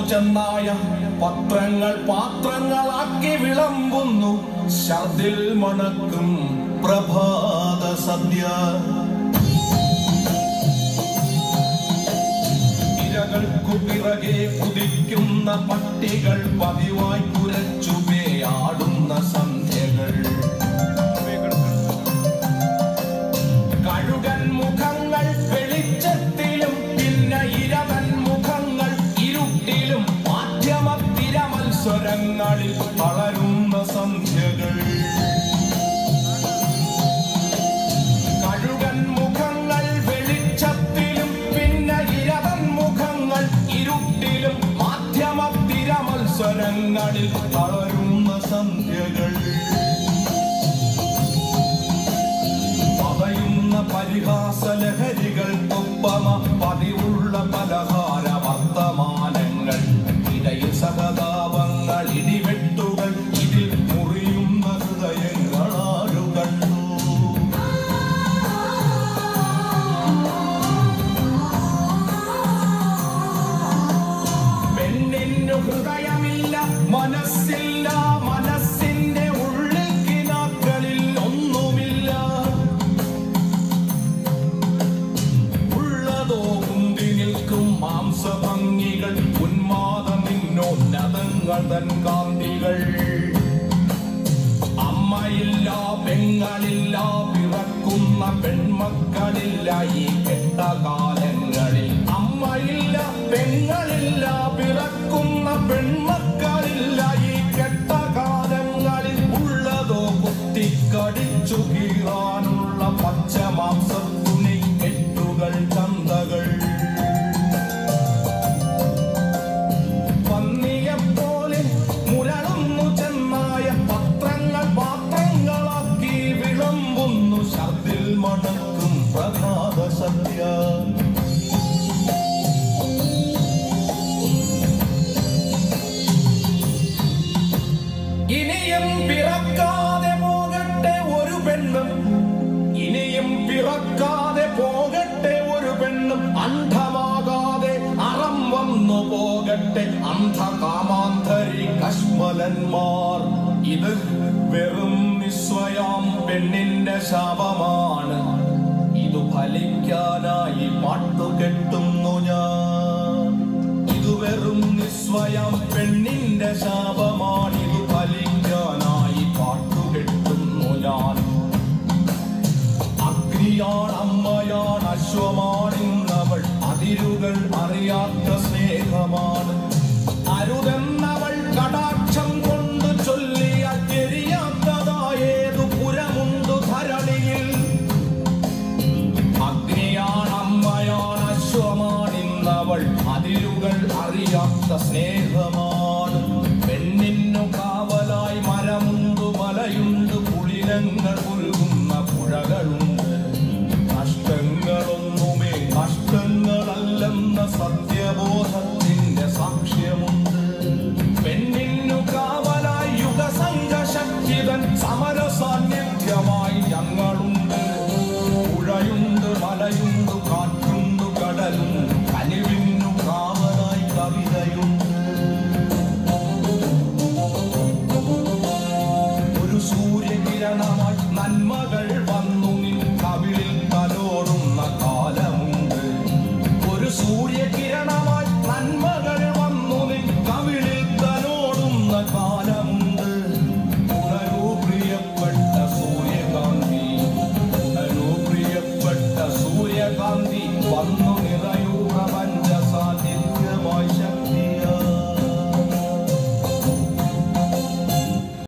ചെന്നായ പത്രങ്ങൾ പാത്രങ്ങളാക്കി വിളമ്പുന്നു ശർദിൽ മണക്കും പ്രഭാത സദ്യ ഇരകൾക്കു പിറകെ കുതിക്കുന്ന പട്ടികൾ പതിവായി കുരച്ചുപേയാടുന്ന സന്ധ്യകൾ കഴുകൻ മുഖങ്ങൾ വെളിച്ചത്തിലും പിന്നെ ഇരവൻ മുഖങ്ങൾ ഇരുട്ടിലും മാധ്യമത്തിര മത്സരങ്ങളിൽ വളരുന്ന സന്ധ്യകൾ കഴുകൻ മുഖങ്ങൾ വെളിച്ചത്തിലും പിന്നെ ഇരവൻ മുഖങ്ങൾ ഇരുട്ടിലും മാധ്യമത്തിര മത്സരങ്ങളിൽ വളരുന്ന സന്ധ്യകൾ പതയുന്ന പരിഹാസ ലഹരികൾ ഒപ്പമ പതിവുള്ള പലഹാര വർത്തമാനങ്ങൾ ഇടയിൽ സഹതാപങ്ങൾ ഇടിവെട്ടുകൾ ഇതിൽ മുറിയുന്ന ഹൃദയങ്ങൾ ആരു കണ്ടു പെണ്ണിന്നു ഹൃദയമില്ല മനസ്സില്ല മനസ്സിന്റെ ഉള്ളിൽ കിനാക്കളിൽ ഒന്നുമില്ല ഉള്ളതോ ഉന്തി നിൽക്കും മാംസഭംഗികൾ ഉന്മാദം നിന്നോന്നതങ്ങൾ തൻ കാന്തികൾ അമ്മയില്ല പെങ്ങളില്ല പിറക്കുന്ന പെൺമക്കളില്ല ഈ കെട്ട കാലങ്ങളിൽ അമ്മയില്ല പെങ്ങളില്ല പിറക്കുന്ന പെൺമക്കളില്ല ഈ കെട്ട കാലങ്ങളിൽ ഉള്ളതോ കുത്തിക്കടിച്ചു കീറാനുള്ള പച്ചമാംസത്തുണി കെട്ടുകൾ ചന്തകൾ പന്നിയെപ്പോലെ മുരളുന്നു ചെന്നായ പത്രങ്ങൾ പാത്രങ്ങളാക്കി വിളമ്പുന്നു ശർദിൽ മണക്കും പ്രഭാത സദ്യ ഇനിയും പിറക്കാതെ പോകട്ടെ ഒരു പെണ്ണും ഇനിയും പിറക്കാതെ പോകട്ടെ ഒരു പെണ്ണും അന്ധമാകാതെ അറം വന്നു പോകട്ടെ അന്ധകാമാന്തരി കശ്മലന്മാർ ഇത് വെറും നിസ്വയാം പെണ്ണിന്റെ ശാപമാണ് ഇത് ഫലിക്കാനായി പാട്ടുകെട്ടുന്നു ഞാൻ ഇത് വെറും നിസ്വയം പെണ്ണിന്റെ ശാപമാണ് ഇത് ഫലിക്കാനായി പാട്ടുകെട്ടുന്നു ഞാൻ അഗ്നിയാണ് അമ്മയാണ് അശ്വമാണിന്നവൾ അതിരുകൾ അറിയാത്ത സ്നേഹമാണ് അരുതെന്നവൾ കടാക്ഷം കൊണ്ട് ചൊല്ലിയ എരിയാത്തതായേതു പുരമുണ്ടു ധരണിയിൽ അഗ്നിയാണ് അമ്മയാണ് അശ്വമാണിന്നവൾ അതിരുകൾ അറിയാത്ത സ്നേഹമാണ് പെണ്ണിന്നു കാവലായി മരമുണ്ട് മലയുണ്ട് പുളിനങ്ങൾ ഒഴുകുന്ന പുഴകളുണ്ട് നഷ്ടങ്ങളൊന്നുമേ നഷ്ടങ്ങളല്ലെന്ന സത്യബോധത്തിന്റെ സാക്ഷ്യമുണ്ട് പെണ്ണിന്നു കാവലായി യുഗസംഘശക്തിതൻ സമര സാന്നിധ്യമായി ഞങ്ങളുണ്ട് പുഴയുണ്ട് മലയുണ്ട് കാറ്റുണ്ട് കടലുണ്ട് കനിവിന്നു കാവലായി കവിതയുണ്ട് ഒരു സൂര്യകിരണമായി നന്മകൾ